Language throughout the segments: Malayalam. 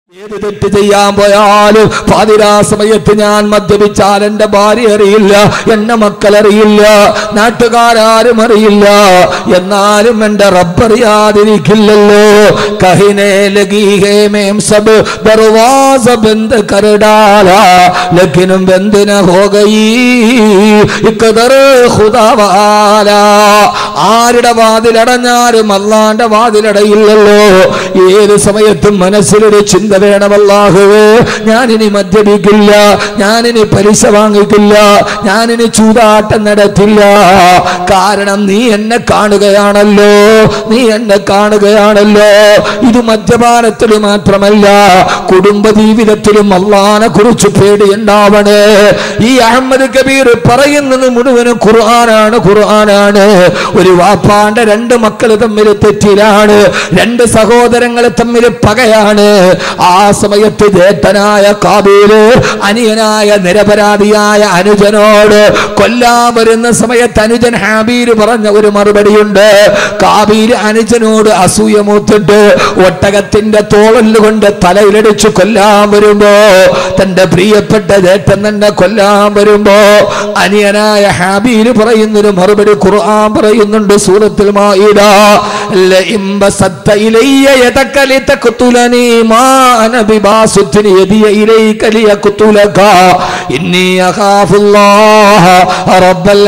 ഏത് തെറ്റ് ചെയ്യാൻ പോയാലും പാതിരാ സമയത്ത് ഞാൻ മദ്യപിച്ചാൽ എന്റെ ഭാര്യ അറിയില്ല എന്റെ മക്കൾ അറിയില്ല നാട്ടുകാരും അറിയില്ല എന്നാലും എന്റെ റബ്ബറിയാതിരിക്കില്ലല്ലോ കഹിനെ ലഗീഹേ മേം സബ് ദർവാസ ബന്ദ് കർ ഡാലാ ലക്കിനും ബന്ദ് ന ഹോ ഗയി ഇഖദർ ഖുദാ വാലാ ആരുടെ വാതിലടഞ്ഞാലും അള്ളാന്റെ വാതിലടയില്ലല്ലോ ഏത് സമയത്തും മനസ്സിലൊരു ചിന്ത വേണമല്ലാഹുവേ ഞാനിനി മദ്യപിക്കില്ല ഞാനിനി പലിശ വാങ്ങിക്കില്ല ഞാനിനി ചൂതാട്ടം നടത്തില്ല കാരണം നീ എന്നെ കാണുകയാണല്ലോ നീ എന്നെ കാണുകയാണല്ലോ ഇത് മദ്യപാനത്തിൽ മാത്രമല്ല കുടുംബ ജീവിതത്തിലും അള്ളാനെ കുറിച്ച് പേടിയുണ്ടാവണേ ഈ അഹമ്മദ് കബീർ പറയുന്നത് മുഴുവനും ഖുർആനാണ് ഖുർആനാണ് ഒരു വാപ്പാന്റെ രണ്ട് മക്കൾ തമ്മിൽ തെറ്റിലാണ് രണ്ട് സഹോദരങ്ങൾ തമ്മിൽ പകയാണ് ആ സമയത്ത് ജേട്ടനായ കാബീല് അനിയനായ നിരപരാധിയായ അനുജനോട് കൊല്ലാൻ വരുന്ന സമയത്ത് അനുജൻ ഹാബീര് പറഞ്ഞ ഒരു മറുപടിയുണ്ട് കാബീല് അനുജനോട് അസൂയ മൂത്തിട്ട് ഒട്ടകത്തിന്റെ തോളല് കൊണ്ട് തലയിലടിച്ച് കൊല്ലാൻ വരുമ്പോ തന്റെ പ്രിയപ്പെട്ട ജേട്ടൻ തന്നെ കൊല്ലാൻ വരുമ്പോ അനിയനായ ഹാബീല് പറയുന്നൊരു മറുപടി ഖുർആൻ പറയുന്നുണ്ട് സൂറത്തിൽ മായിദ ലഇം ബസത്ത ഇലയ്യ യദക ലിതഖ്തുലനി മാ അന ബിബാസുത്തിൻ യദിയ ഇലൈക ലിയഖ്തുലക ഇന്നി അഖാഫുല്ലാഹ റബ്ബൽ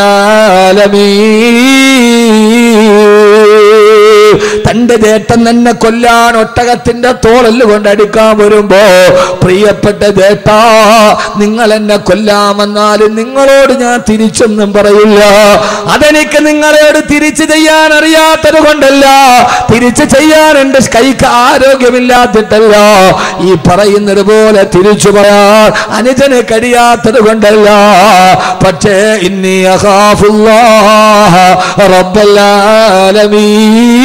ആലമീൻ തന്റെ ജേട്ടൻ തന്നെ കൊല്ലാൻ ഒട്ടകത്തിന്റെ തോളല് കൊണ്ട് അടിക്കാൻ വരുമ്പോ പ്രിയപ്പെട്ട ജേട്ടാ നിങ്ങൾ എന്നെ കൊല്ലാമെന്നാലും നിങ്ങളോട് ഞാൻ തിരിച്ചൊന്നും പറയില്ല അതെനിക്ക് നിങ്ങളോട് തിരിച്ചു ചെയ്യാൻ അറിയാത്തത് കൊണ്ടല്ല തിരിച്ചു ചെയ്യാൻ എന്റെ കൈക്ക് ആരോഗ്യമില്ലാത്തിട്ടല്ല ഈ പറയുന്നത് പോലെ തിരിച്ചു പറയാൻ അനുജന് കഴിയാത്തത് കൊണ്ടല്ല പക്ഷേ ഇന്നി അഖാഫുല്ലാഹ റബ്ബൽ ആലമീൻ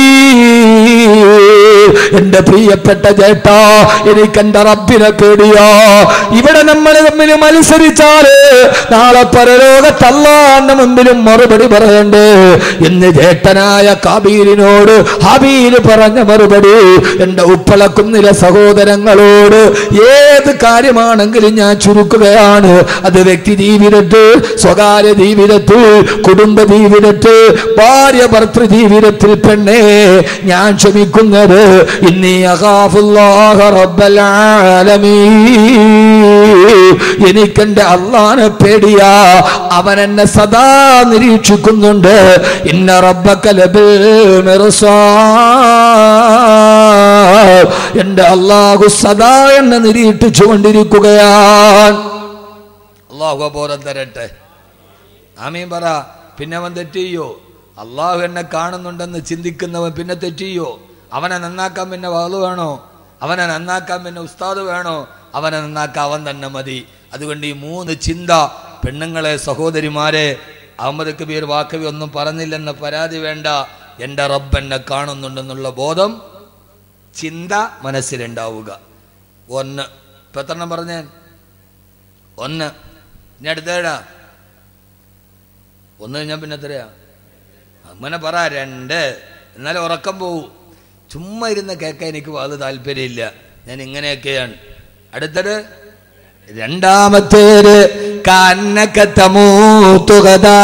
എന്റെ പ്രിയപ്പെട്ട ചേട്ടാ എനിക്ക് എന്റെ റബ്ബിനെ പേടിയോ ഇവിടെ നമ്മൾ തമ്മിൽ മത്സരിച്ചാല് നാളെ പരലോകത്തല്ലാന്റെ മുമ്പിലും മറുപടി പറയണ്ടേ എന്ന് ചേട്ടനായ കാബീലിനോട് ഹബീല് പറഞ്ഞ മറുപടി എന്റെ ഉപ്പളക്കുന്നിലെ സഹോദരങ്ങളോട് ഏത് കാര്യമാണെങ്കിലും ഞാൻ ചുരുക്കുകയാണ് അത് വ്യക്തി ജീവിതത്തിൽ സ്വകാര്യ ജീവിതത്തിൽ കുടുംബ ജീവിതത്തിൽ ഭാര്യ ഭർത്തൃ ജീവിതത്തിൽ പെണ്ണേ ഞാൻ ക്ഷമിക്കുന്നത് ഇന്നി അഖാഫുല്ലാഹ റബ്ബൽ ആലമീൻ എനിക്കെന്റെ അള്ളാനെ പേടിയാ അവൻ എന്നെ സദാ നിരീക്ഷിക്കുന്നുണ്ട് ഇന്ന റബ്ബക ലബിൽ മിർസാദ് എന്റെ അള്ളാഹു സദാ എന്നെ നിരീക്ഷിച്ചു കൊണ്ടിരിക്കുകയാണ് അള്ളാഹു അബോധം തരട്ടെ ആമീൻ പറ പിന്നെ അവൻ തെറ്റിയോ അള്ളാഹു എന്നെ കാണുന്നുണ്ടെന്ന് ചിന്തിക്കുന്നവൻ പിന്നെ തെറ്റിയോ അവനെ നന്നാക്കാൻ പിന്നെ വാള് വേണോ അവനെ നന്നാക്കാൻ പിന്നെ ഉസ്താദ് വേണോ അവനെ നന്നാക്കാൻ അവൻ തന്നെ മതി അതുകൊണ്ട് ഈ മൂന്ന് ചിന്ത പെണ്ണുങ്ങളെ സഹോദരിമാരെ അഹമ്മദ് കബീർ വാക്കവി ഒന്നും പറഞ്ഞില്ലെന്ന പരാതി വേണ്ട എൻ്റെ റബ്ബ് എന്നെ കാണുന്നുണ്ടെന്നുള്ള ബോധം ചിന്ത മനസ്സിലുണ്ടാവുക ഒന്ന് ഇപ്പൊ എത്രണ്ണം പറഞ്ഞേ ഒന്ന് ഇനി അടുത്തേടാ ഒന്ന് കഴിഞ്ഞാൽ പിന്നെ എത്രയാ അങ്ങനെ പറ രണ്ട് എന്നാലും ഉറക്കം പോവും ചുമ്മാ ഇരുന്ന് കേൾക്കാൻ എനിക്ക് അത് താല്പര്യമില്ല ഞാൻ ഇങ്ങനെയൊക്കെയാണ് അടുത്തത് രണ്ടാമത്തേത് കന്നക്കത്തമൂത്തുകതാ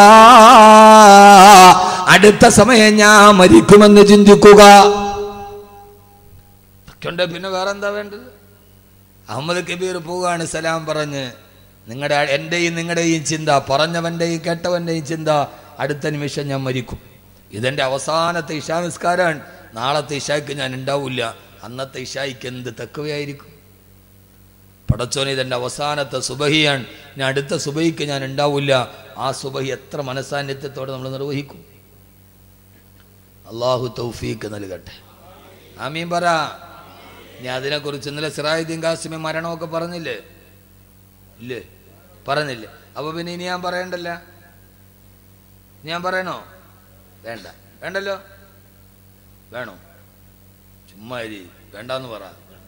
അടുത്ത സമയം ഞാൻ മരിക്കുമെന്ന് ചിന്തിക്കുക ഇതൊക്കെയുണ്ട് പിന്നെ വേറെന്താ വേണ്ടത് അഹമ്മദ് കബീർ പോവുകയാണ് സലാം പറഞ്ഞ് നിങ്ങളുടെ എൻ്റെയും നിങ്ങളുടെയും ചിന്ത പറഞ്ഞവൻ്റെയും കേട്ടവൻ്റെയും ചിന്ത അടുത്ത നിമിഷം ഞാൻ മരിക്കും ഇതെൻ്റെ അവസാനത്തെ ഇഷാ നിസ്കാരമാണ് നാളത്തെ ഇഷായ്ക്ക് ഞാൻ ഉണ്ടാവില്ല അന്നത്തെ ഇഷായ്ക്ക് എന്ത് തക്കവയായിരിക്കും പടച്ചോന് ഇതെൻ്റെ അവസാനത്തെ സുബഹിയാണ് ഞാൻ അടുത്ത സുബഹിക്ക് ഞാൻ ഉണ്ടാവില്ല ആ സുബഹി എത്ര മനസാന്നിധ്യത്തോടെ നമ്മൾ നിർവഹിക്കും അള്ളാഹു തൗഫീക്ക് നൽകട്ടെ ആമീൻ പറ ഞാൻ അതിനെക്കുറിച്ച് ഇന്നലെ സിറായുദ്ദീൻ കാസിമി മരണമൊക്കെ പറഞ്ഞില്ലേ ഇല്ലേ പറഞ്ഞില്ലേ അപ്പൊ പിന്നെ ഇനി ഞാൻ പറയണ്ടല്ല ഞാൻ പറയണോ വേണ്ട വേണ്ടല്ലോ വേണോ ചുമ്മാ ഇരി വേണ്ടെന്ന് പറ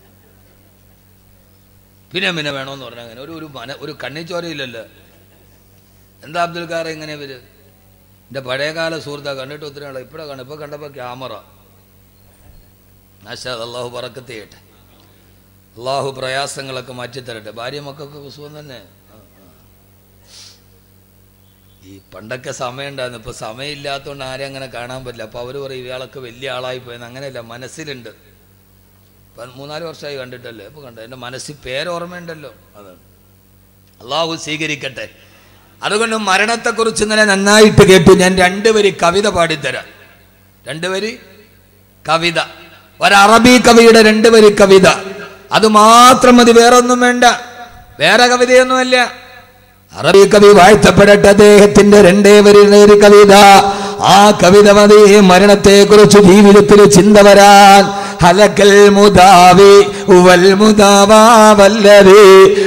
പിന്നെ പിന്നെ വേണോന്ന് പറഞ്ഞ അങ്ങനെ ഒരു ഒരു മന ഒരു കണ്ണിച്ചോരയില്ലല്ലോ എന്താ അബ്ദുൽ ഖാർ എങ്ങനെ ഇവര് എൻ്റെ പഴയകാല സുഹൃത്താ കണ്ടിട്ട് ഒത്തിരി ആളെ ഇപ്പോഴാണ് കണ്ടു ഇപ്പോൾ കണ്ടപ്പോൾ ക്യാമറ നാശാദ് അള്ളാഹു പറക്കത്ത് ചെയ്യട്ടെ അള്ളാഹു പ്രയാസങ്ങളൊക്കെ മാറ്റിത്തരട്ടെ ഭാര്യ മക്കൾക്കൊക്കെ സുഖം തന്നെ ആ, ആ. ഈ പണ്ടൊക്കെ സമയം ഉണ്ടായിരുന്നു ഇപ്പോൾ സമയമില്ലാത്തതുകൊണ്ട് ആരും അങ്ങനെ കാണാൻ പറ്റില്ല അപ്പോൾ അവർ പറയും ഇയാളൊക്കെ വലിയ ആളായി പോയെന്ന് അങ്ങനെയല്ല മനസ്സിലുണ്ട് ഇപ്പം മൂന്നാല് വർഷമായി കണ്ടിട്ടല്ലേ അപ്പോൾ കണ്ടു എൻ്റെ മനസ്സിൽ പേരോർമ്മയുണ്ടല്ലോ അതാണ് അള്ളാഹു സ്വീകരിക്കട്ടെ അതുകൊണ്ട് മരണത്തെക്കുറിച്ച് ഇന്നലെ നന്നായിട്ട് കേട്ടു ഞാൻ രണ്ടുപേര് കവിത പാടിത്തരാം രണ്ടുപേര് കവിത ഒരു അറബി കവിയുടെ രണ്ടുപേര് കവിത അത് മാത്രം മതി വേറെ ഒന്നും വേണ്ട വേറെ കവിതയൊന്നുമല്ല അറബി കവി വാഴ്ത്തപ്പെടട്ടെ അദ്ദേഹത്തിന്റെ രണ്ടേ വരിയുടെ ഒരു കവിത ആ കവിത മതി മരണത്തെ കുറിച്ച് ജീവിതത്തിൽ ചിന്ത വരാൻ ഹലക്കൽ മുദാവി വൽ മുദാവാ വല്ലവി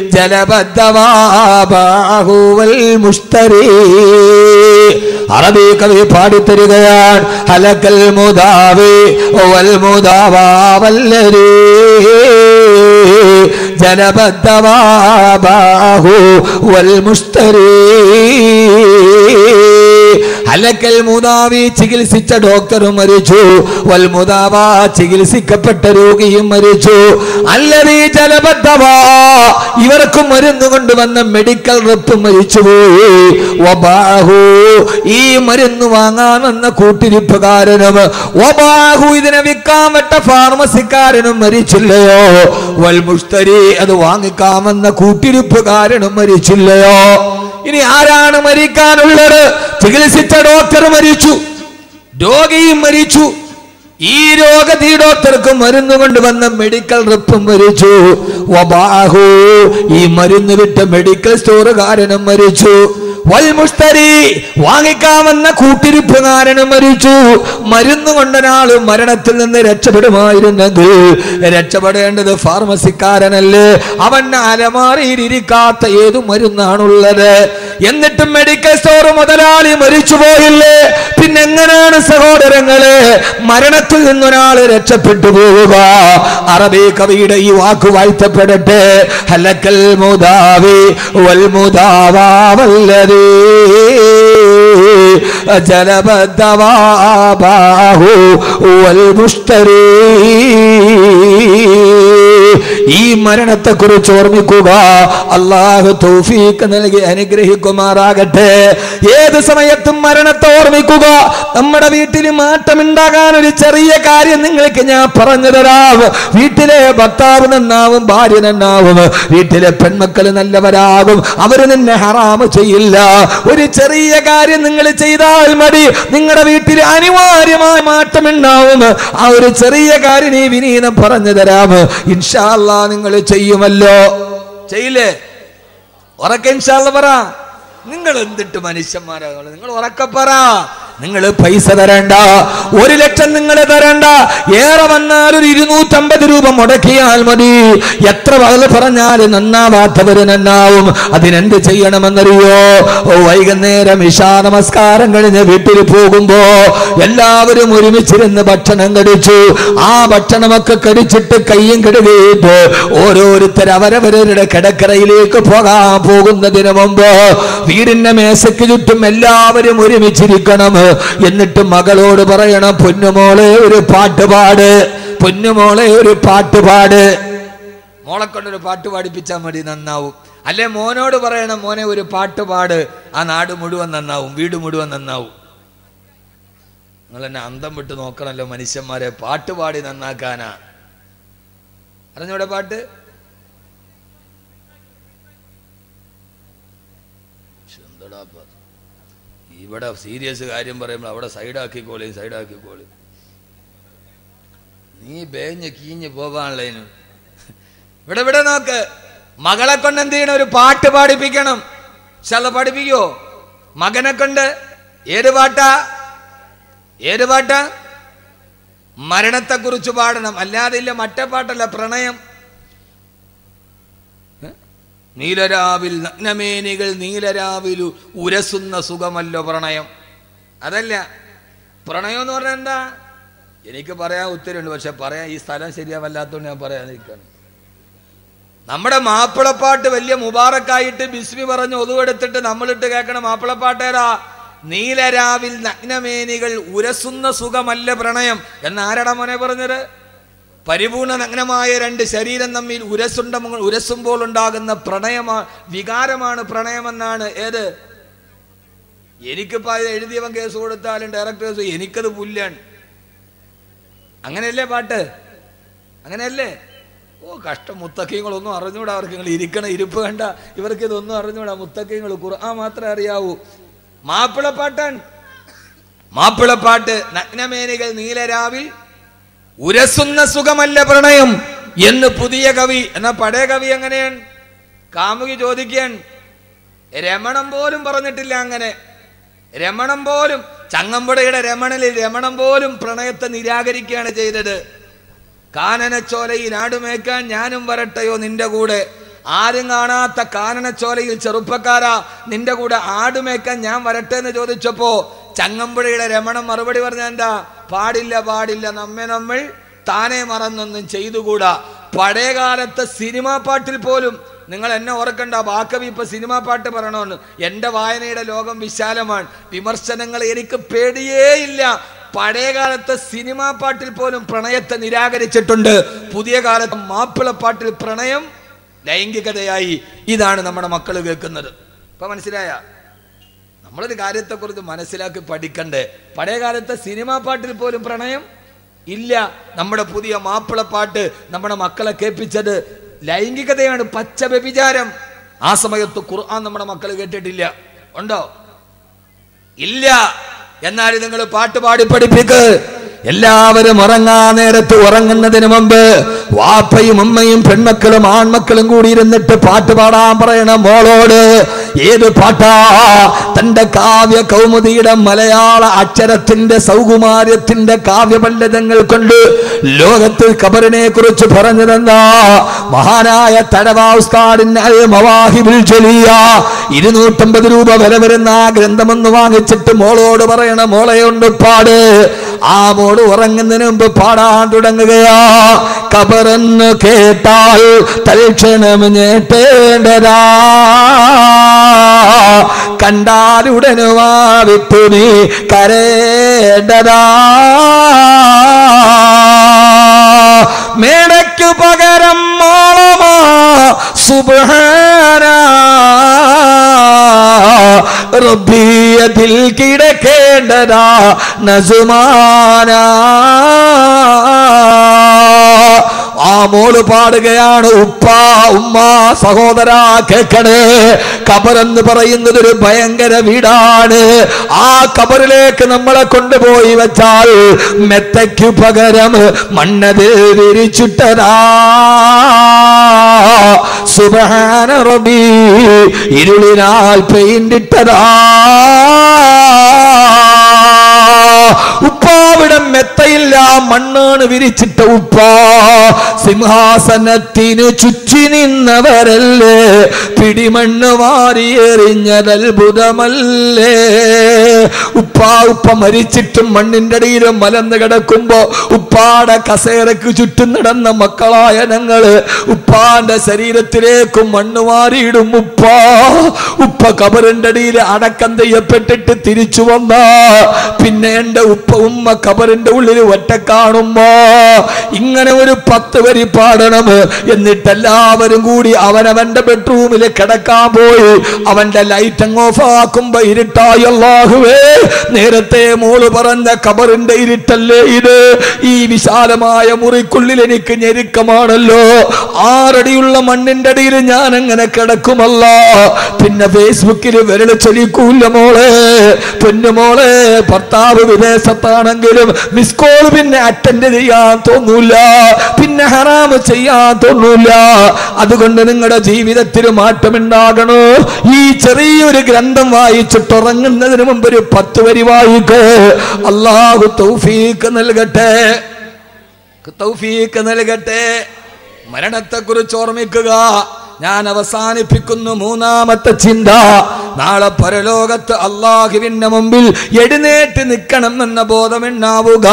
ജലബദ്ധവാഹുവൽ മുസ്തരി അറബി കവി പാടിത്തരികയാണ് ഹലക്കൽ മുദാവി വൽ മുദാവാ വല്ലരി ജലബദ്ധവാഹു വൽ മുസ്തരി ഹലക്കൽ മുതാവി ചികിത്സിച്ച ഡോക്ടറും മരിച്ചു വൽ മുതാവ ചികിത്സിക്കപ്പെട്ട രോഗിയും മരിച്ചു അല്ലതീ ജലബദ്ധവാ ഇവർക്കും മരുന്ന് കൊണ്ടുവന്ന മെഡിക്കൽ റെപ്പ് മരിച്ചുപോയി വബാഹു ഈ മരുന്ന് വാങ്ങാൻ വന്ന കൂട്ടിരിപ്പുകാരനും വബാഹു ഇതിനെ വിൽക്കാൻ പറ്റ ഫാർമസിക്കാരനും മരിച്ചില്ലയോ വൽ മുസ്തരി അത് വാങ്ങിക്കാൻ വന്ന കൂട്ടിരിപ്പുകാരനും മരിച്ചില്ലയോ ഇനി ആരാണ് മരിക്കാനുള്ളത് ചികിത്സിച്ച ഡോക്ടർ മരിച്ചു രോഗിയും മരിച്ചു ഈ രോഗത്തി ഡോക്ടർക്ക് മരുന്ന് കൊണ്ടുവന്ന മെഡിക്കൽ റിപ്പും മരിച്ചു വബാഹു ഈ മരുന്ന് വിറ്റ മെഡിക്കൽ സ്റ്റോറുകാരനും മരിച്ചു വൽമുസ്തരി വാങ്ങിക്കാമെന്ന കൂട്ടിരിപ്പുകാരനും മരിച്ചു മരുന്ന് കൊണ്ടൊരാൾ മരണത്തിൽ നിന്ന് രക്ഷപ്പെടുമായിരുന്നെങ്കിൽ രക്ഷപ്പെടേണ്ടത് ഫാർമസിക്കാരനല്ലേ അവന്റെ അലമാറിയിൽ ഇരിക്കാത്ത ഏതു മരുന്നാണുള്ളത് എന്നിട്ടും മെഡിക്കൽ സ്റ്റോർ മുതലാളി മരിച്ചു പോയില്ലേ പിന്നെ എങ്ങനെയാണ് സഹോദരങ്ങളെ മരണത്തിൽ നിന്നൊരാൾ രക്ഷപ്പെട്ടു പോവുക അറബി കവിയുടെ ഈ വാക്ക് വാഴ്ത്തപ്പെടട്ടെ ഹലക്കൽ മുദാവി വൽ മുദാവാ വല്ലതീ ജലബദ്ധവാഹു വൽ മുസ്തരീ ഈ മരണത്തെ കുറിച്ച് ഓർമ്മിക്കുക അള്ളാഹു തൗഫീക്ക് നൽകി അനുഗ്രഹിക്കുമാറാകട്ടെ ഏത് സമയത്തും മരണത്തെ ഓർമ്മിക്കുക നമ്മുടെ വീട്ടിൽ മാറ്റമുണ്ടാകാൻ ഒരു ചെറിയ കാര്യം നിങ്ങൾക്ക് ഞാൻ പറഞ്ഞു തരാം വീട്ടിലെ ഭർത്താവ് നന്നാവും ഭാര്യ നന്നാവും വീട്ടിലെ പെൺമക്കൾ നല്ലവരാകും അവര് നിന്നെ ഹറാമ് ചെയ്യില്ല ഒരു ചെറിയ കാര്യം നിങ്ങൾ ചെയ്താൽ മതി നിങ്ങളുടെ വീട്ടിൽ അനിവാര്യമായ മാറ്റമുണ്ടാവും ആ ഒരു ചെറിയ കാര്യം നീ വിനീതം പറഞ്ഞു തരാം ഇൻഷാല്ല നിങ്ങൾ ചെയ്യുമല്ലോ ചെയ്യില്ലേ ഉറക്കെ ഇൻഷാല്ല പറ നിങ്ങൾ എന്തിട്ട് മനുഷ്യന്മാരാകുള്ളൂ നിങ്ങൾ ഉറക്കെ പറ നിങ്ങൾ പൈസ തരണ്ട ഒരു ലക്ഷം നിങ്ങൾ തരണ്ട ഏറെ വന്നാൽ ഒരു ഇരുന്നൂറ്റമ്പത് രൂപ മുടക്കിയാൽ മതി എത്ര പകൽ പറഞ്ഞാൽ നന്നാവാത്തവര് നന്നാവും അതിനെന്ത് ചെയ്യണമെന്നറിയോ ഓ വൈകുന്നേരം ഇഷാ നമസ്കാരം കഴിഞ്ഞ് വീട്ടിൽ പോകുമ്പോ എല്ലാവരും ഒരുമിച്ചിരുന്ന് ഭക്ഷണം കഴിച്ചു ആ ഭക്ഷണമൊക്കെ കടിച്ചിട്ട് കയ്യും കെടുകയിട്ട് ഓരോരുത്തർ അവരവരുടെ കിടക്കറയിലേക്ക് പോകാൻ പോകുന്നതിന് മുമ്പ് വീടിന്റെ മേശയ്ക്ക് ചുറ്റും എല്ലാവരും ഒരുമിച്ചിരിക്കണം എന്നിട്ട് മകളോട് പറയണം പൊന്നുമോളെ ഒരു പാട്ട് പാട് പൊന്നുമോളെ ഒരു പാട്ട് പാട് മോളെ കൊണ്ടൊരു പാട്ട് പാടിപ്പിച്ചാൽ മതി നന്നാവും അല്ലെ മോനോട് പറയണം മോനെ ഒരു പാട്ട് പാട് ആ നാട് മുഴുവൻ നന്നാവും വീട് മുഴുവൻ നന്നാവും നിങ്ങൾ എന്നെ അന്തം വിട്ട് നോക്കണല്ലോ മനുഷ്യന്മാരെ പാട്ട് പാടി നന്നാക്കാനാ അറിഞ്ഞൂടെ പാട്ട് ശ്ശെ, എന്തെടാ ഇപ്പൊ? ഇവിടെ സീരിയസ് കാര്യം പറയുമ്പോൾ അവിടെ സൈഡാക്കിക്കോളി സൈഡാക്കിക്കോളി നീ ബേഞ്ഞ് കീഞ്ഞ് പോവാനുള്ളതിന് ഇവിടെ ഇവിടെ നോക്ക് മകളെ കൊണ്ട് എന്ത് ചെയ്യണം ഒരു പാട്ട് പാടിപ്പിക്കണം ശല പഠിപ്പിക്കോ മകനെ കൊണ്ട് ഏത് പാട്ടാ ഏത് പാട്ടാ മരണത്തെക്കുറിച്ച് പാടണം അല്ലാതെ ഇല്ല മറ്റേ പാട്ടല്ല പ്രണയം ഏ? നീലരാവിൽ നഗ്നമേനികൾ നീലരാവിലു ഉരസുന്ന സുഖമല്ലോ പ്രണയം അതല്ല പ്രണയം എന്ന് പറഞ്ഞാൽ എന്താ എനിക്ക് പറയാൻ ഉത്തരവുണ്ട് പക്ഷെ പറയാൻ ഈ സ്ഥലം ശരിയാവല്ലാത്തതുകൊണ്ട് ഞാൻ പറയാതിരിക്കുകയാണ് നമ്മുടെ മാപ്പിളപ്പാട്ട് വലിയ മുബാറക്കായിട്ട് ബിസ്മി പറഞ്ഞ് ഒതുവെടുത്തിട്ട് നമ്മളിട്ട് കേൾക്കണ മാപ്പിളപ്പാട്ടേരാ നീലരാവിൽ നഗ്നമേനികൾ ഉരസുന്ന സുഖമല്ല പ്രണയം എന്നാരാടാ മോനെ പറഞ്ഞത് പരിപൂർണ നഗ്നമായ രണ്ട് ശരീരം തമ്മിൽ ഉരസുണ്ട ഉരസുമ്പോൾ ഉണ്ടാകുന്ന പ്രണയമാ വികാരമാണ് പ്രണയമെന്നാണ് ഏത് എനിക്കിപ്പോ ഇത് എഴുതിയവൻ കേസ് കൊടുത്താലും ഡയറക്ടേഴ്സ് എനിക്കത് പുല്ലാണ് അങ്ങനെയല്ലേ പാട്ട് അങ്ങനെയല്ലേ ഓ കഷ്ടം മുത്തക്കീങ്ങളൊന്നും അറിഞ്ഞൂടാ അവർക്ക് നിങ്ങൾ ഇരിക്കണ ഇരിപ്പ് കണ്ട ഇവർക്ക് ഇതൊന്നും അറിഞ്ഞൂടാ മുത്തക്കീങ്ങൾ ഖുർആൻ മാത്രമേ അറിയാവൂ മാപ്പിളപ്പാട്ടാണ് മാപ്പിളപ്പാട്ട് നഗ്നമേനികൾ നീലരാവിൽ ഉരസുന്ന സുഖമല്ല പ്രണയം എന്ന് പുതിയ കവി എന്നാ പഴയ കവി എങ്ങനെയാണ് കാമുകി ചോദിക്കാൻ രമണം പോലും പറഞ്ഞിട്ടില്ല അങ്ങനെ രമണം പോലും ചങ്ങമ്പുഴയുടെ രമണലിൽ രമണം പോലും പ്രണയത്തെ നിരാകരിക്കുകയാണ് ചെയ്തത് കാനനച്ചോലയിൽ ആടുമേക്കാൻ ഞാനും വരട്ടെയോ നിന്റെ കൂടെ ആരും കാണാത്ത കാനനച്ചോലയിൽ ചെറുപ്പക്കാരാ നിന്റെ കൂടെ ആടുമേക്കാൻ ഞാൻ വരട്ടെ എന്ന് ചോദിച്ചപ്പോ ചങ്ങമ്പുഴയുടെ രമണം മറുപടി പറഞ്ഞ എന്താ പാടില്ല പാടില്ല നമ്മെ നമ്മൾ താനെ മറന്നൊന്നും ചെയ്തുകൂടാ പഴയ കാലത്തെ സിനിമാ പാട്ടിൽ പോലും നിങ്ങൾ എന്നെ ഓർക്കണ്ട ബാക്കവി ഇപ്പൊ സിനിമാ പാട്ട് പറയണമെന്ന് എന്റെ വായനയുടെ ലോകം വിശാലമാണ് വിമർശനങ്ങൾ എനിക്ക് പേടിയേ ഇല്ല പഴയ കാലത്തെ സിനിമാ പാട്ടിൽ പോലും പ്രണയത്തെ നിരാകരിച്ചിട്ടുണ്ട് പുതിയ കാലത്ത് മാപ്പിളപ്പാട്ടിൽ പ്രണയം ലൈംഗികതയായി ഇതാണ് നമ്മുടെ മക്കൾ കേൾക്കുന്നത് ഇപ്പൊ മനസ്സിലായ നമ്മളൊരു കാര്യത്തെക്കുറിച്ച് മനസ്സിലാക്കി പഠിക്കണ്ടേ പഴയ കാലത്തെ സിനിമാ പാട്ടിൽ പോലും പ്രണയം ഇല്ല നമ്മുടെ പുതിയ മാപ്പിളപ്പാട്ട് നമ്മുടെ മക്കളെ കേൾപ്പിച്ചത് ലൈംഗികതയാണ് പച്ച വ്യഭിചാരം ആ സമയത്ത് ഖുർആൻ നമ്മുടെ മക്കൾ കേട്ടിട്ടില്ല ഉണ്ടോ ഇല്ല എന്നാൽ നിങ്ങൾ പാട്ട് പാടി പഠിപ്പിക്ക് എല്ലാവരും ഉറങ്ങാൻ നേരത്ത് ഉറങ്ങുന്നതിന് മുമ്പ് വാപ്പയും ഉമ്മയും പെൺമക്കളും ആൺമക്കളും കൂടി ഇരുന്നിട്ട് പാട്ട് പാടാൻ പറയണ മോളോട് ഏത് പാട്ടാ തന്റെ കാവ്യ കൗമുദിയുടെ മലയാള അക്ഷരത്തിന്റെ സൗകുമാര്യത്തിന്റെ കാവ്യപണ്ഡിതങ്ങൾ കൊണ്ട് ലോകത്തിൽ കബറിനെ കുറിച്ച് പറഞ്ഞതെന്താ മഹാനായ തടവാസ്താദിന്റെ മവാഹിബിൽ ചൊല്ലിയ ഇരുന്നൂറ്റമ്പത് രൂപ വില വരുന്ന ആ ഗ്രന്ഥമൊന്ന് വാങ്ങിച്ചിട്ട് മോളോട് പറയണ മോളെയുണ്ട് പാട് ആ മോള് ഉറങ്ങുന്നതിന് മുമ്പ് പാടാൻ തുടങ്ങുകയാ കബറെന്ന് കേട്ടാൽ തൽക്ഷണം ഞേട്ടേണ്ടതാ കണ്ടാലുടനുവാ വിട്ടു നീ കരേണ്ടതാ മേടയ്ക്കു പകരം മോളമാ സുബാന റബ്ബിയതിൽ കിടക്കേണ്ടതാ നസുമാന ആ മോള് പാടുകയാണ് ഉപ്പ ഉമ്മ സഹോദര കേക്കണേ കബറെന്ന് പറയുന്നത് ഒരു ഭയങ്കര വീടാണ് ആ കബറിലേക്ക് നമ്മളെ കൊണ്ടുപോയി വെച്ചാൽ മെത്തയ്ക്ക് പകരം മണ്ണത് വിരിച്ചിട്ടതാ സുബഹാന റബി ഇരുളിനാൽ പെയിന്റിട്ടതാ ഉപ്പാവിടം മെത്തയില്ല മണ്ണാണ് വിരിച്ചിട്ട ഉപ്പ സിംഹാസനത്തിന് ചുറ്റി നിന്നവരല്ലേ പിടിമണ്ണ് വാരിയെറിഞ്ഞത് അത്ഭുതമല്ലേ ഉപ്പ ഉപ്പ മരിച്ചിട്ടും മണ്ണിന്റെ അടിയിലും മലന്ന് കിടക്കുമ്പോ ഉപ്പാടെ കസേരക്ക് ചുറ്റും നടന്ന മക്കളായ ഞങ്ങള് ഉപ്പാന്റെ ശരീരത്തിലേക്കും മണ്ണ് വാരിയിടും ഉപ്പ ഉപ്പ കബറിന്റെ അടിയിൽ അടക്കം ചെയ്യപ്പെട്ടിട്ട് തിരിച്ചു വന്ന പിന്നെ എന്റെ ഉപ്പ ഉമ്മ കബറിന്റെ ഉള്ളിൽ ഒറ്റ കാണുമ്പോ ഇങ്ങനെ ഒരു പത്ത് വരി പാടണം എന്നിട്ട് എല്ലാവരും കൂടി അവനവന്റെ ബെഡ്റൂമിൽ കിടക്കാൻ പോയി അവന്റെ ലൈറ്റ് അങ്ങ് ഓഫ് ആക്കുമ്പോ ഇരുട്ടായി അല്ലാഹുവേ നേരത്തെ മോള് പറഞ്ഞ കബറിന്റെ ഇരുട്ടല്ലേ ഇത് ഈ വിശാലമായ മുറിക്കുള്ളിൽ എനിക്ക് ഞെരുക്കമാണല്ലോ ആറടിയുള്ള മണ്ണിന്റെ അടിയിൽ ഞാൻ അങ്ങനെ കിടക്കുമല്ല പിന്നെ ഫേസ്ബുക്കിൽ വിരൽ ചൊലിക്കൂല്ല മോളെ പൊന്നുമോളെ ഭർത്താവ് വിദേശത്താണെങ്കിലും മിസ് കോൾ പിന്നെ അറ്റൻഡ് ചെയ്യാൻ തോന്നൂല പിന്നെ ഹറാമ് ചെയ്യാൻ തോന്നൂല അതുകൊണ്ട് നിങ്ങളുടെ ജീവിതത്തിൽ മാറ്റമുണ്ടാകണോ ഈ ചെറിയൊരു ഗ്രന്ഥം വായിച്ചിട്ടുറങ്ങുന്നതിന് മുമ്പ് ഒരു പത്ത് വരി വായിക്ക് അള്ളാഹു തൗഫീക്ക് നൽകട്ടെ തൗഫീക്ക് നൽകട്ടെ മരണത്തെക്കുറിച്ച് ഓർമ്മിക്കുക ഞാൻ അവസാനിപ്പിക്കുന്നു മൂന്നാമത്തെ ചിന്ത നാളെ പരലോകത്ത് അള്ളാഹുവിന്റെ മുമ്പിൽ എഴുന്നേറ്റ് നിൽക്കണം എന്ന ബോധമുണ്ടാവുക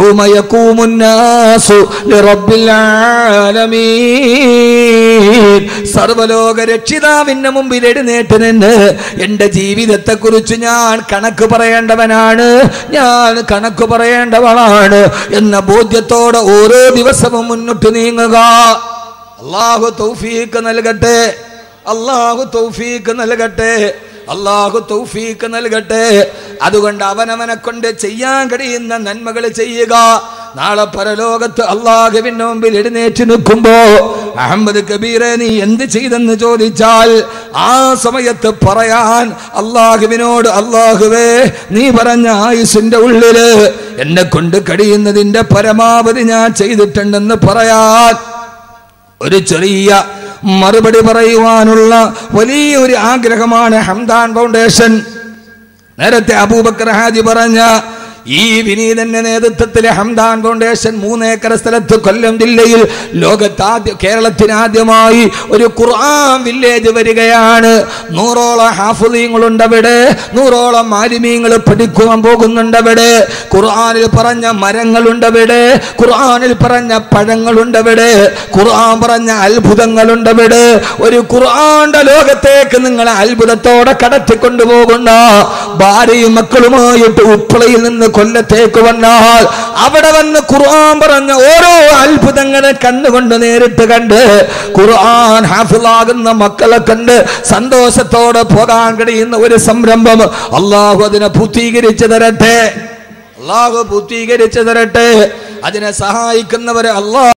യൗമയക്കൂമുന്നാസു ലിറബ്ബിൽ ആലമീൻ സർവലോക രക്ഷിതാവിന്റെ മുമ്പിൽ എഴുന്നേറ്റ് നിന്ന് എന്റെ ജീവിതത്തെക്കുറിച്ച് ഞാൻ കണക്ക് പറയേണ്ടവനാണ് ഞാൻ കണക്ക് പറയേണ്ടവളാണ് എന്ന ബോധ്യത്തോടെ ഓരോ ദിവസവും മുന്നോട്ട് നീങ്ങുക അള്ളാഹു തൗഫീക്ക് നൽകട്ടെ അള്ളാഹു തൗഫീക്ക് നൽകട്ടെ അള്ളാഹു തൗഫീക്ക് നൽകട്ടെ അതുകൊണ്ട് അവനവനെ കൊണ്ട് ചെയ്യാൻ കഴിയുന്ന നന്മകൾ ചെയ്യുക നാളെ പരലോകത്ത് അള്ളാഹുവിന്റെ മുമ്പിൽ എഴുന്നേറ്റ് നിൽക്കുമ്പോ അഹമ്മദ് കബീറെ നീ എന്ത് ചെയ്തെന്ന് ചോദിച്ചാൽ ആ സമയത്ത് പറയാൻ അള്ളാഹുവിനോട് അള്ളാഹുവേ നീ പറഞ്ഞ ആയുസിന്റെ ഉള്ളില് എന്നെ കൊണ്ട് കഴിയുന്നതിന്റെ പരമാവധി ഞാൻ ചെയ്തിട്ടുണ്ടെന്ന് പറയാൻ ഒരു ചെറിയ മറുപടി പറയുവാനുള്ള വലിയൊരു ആഗ്രഹമാണ് ഹംദാൻ ഫൗണ്ടേഷൻ നേരത്തെ അബൂബക്കർ ഹാജി പറഞ്ഞ ഈ വിനീതന്റെ നേതൃത്വത്തിൽ ഹംദാൻ ഫൗണ്ടേഷൻ മൂന്നേക്കർ സ്ഥലത്ത് കൊല്ലം ജില്ലയിൽ ലോകത്താദ്യ കേരളത്തിന് ആദ്യമായി ഒരു ഖുർആൻ വില്ലേജ് വരികയാണ് നൂറോളം ഹാഫുദീങ്ങളുണ്ട് അവിടെ നൂറോളം മാലിമീങ്ങൾ പഠിക്കുവാൻ പോകുന്നുണ്ട് അവിടെ ഖുർആനിൽ പറഞ്ഞ മരങ്ങളുണ്ട് അവിടെ ഖുർആനിൽ പറഞ്ഞ പഴങ്ങളുണ്ട് അവിടെ ഖുർആൻ പറഞ്ഞ അത്ഭുതങ്ങളുണ്ട് അവിടെ ഒരു ഖുർആന്റെ ലോകത്തേക്ക് നിങ്ങളെ അത്ഭുതത്തോടെ കടത്തിക്കൊണ്ടുപോകുന്ന ഭാര്യയും മക്കളുമായിട്ട് ഉപ്പളയിൽ നിന്ന് കൊല്ലത്തേക്ക് വന്നാൽ അവിടെ വന്ന് ഖുർആൻ പറഞ്ഞ ഓരോ അത്ഭുതങ്ങളെ കണ്ടുകൊണ്ട് നേരിട്ട് കണ്ട് ഖുർആൻ ഹാഫിളാകുന്ന മക്കളെ കണ്ട് സന്തോഷത്തോടെ പോകാൻ കഴിയുന്ന ഒരു സംരംഭം അള്ളാഹു അതിനെ പൂർത്തീകരിച്ചു തരട്ടെ അള്ളാഹു പൂർത്തീകരിച്ചു തരട്ടെ അതിനെ സഹായിക്കുന്നവരെ അള്ളാഹു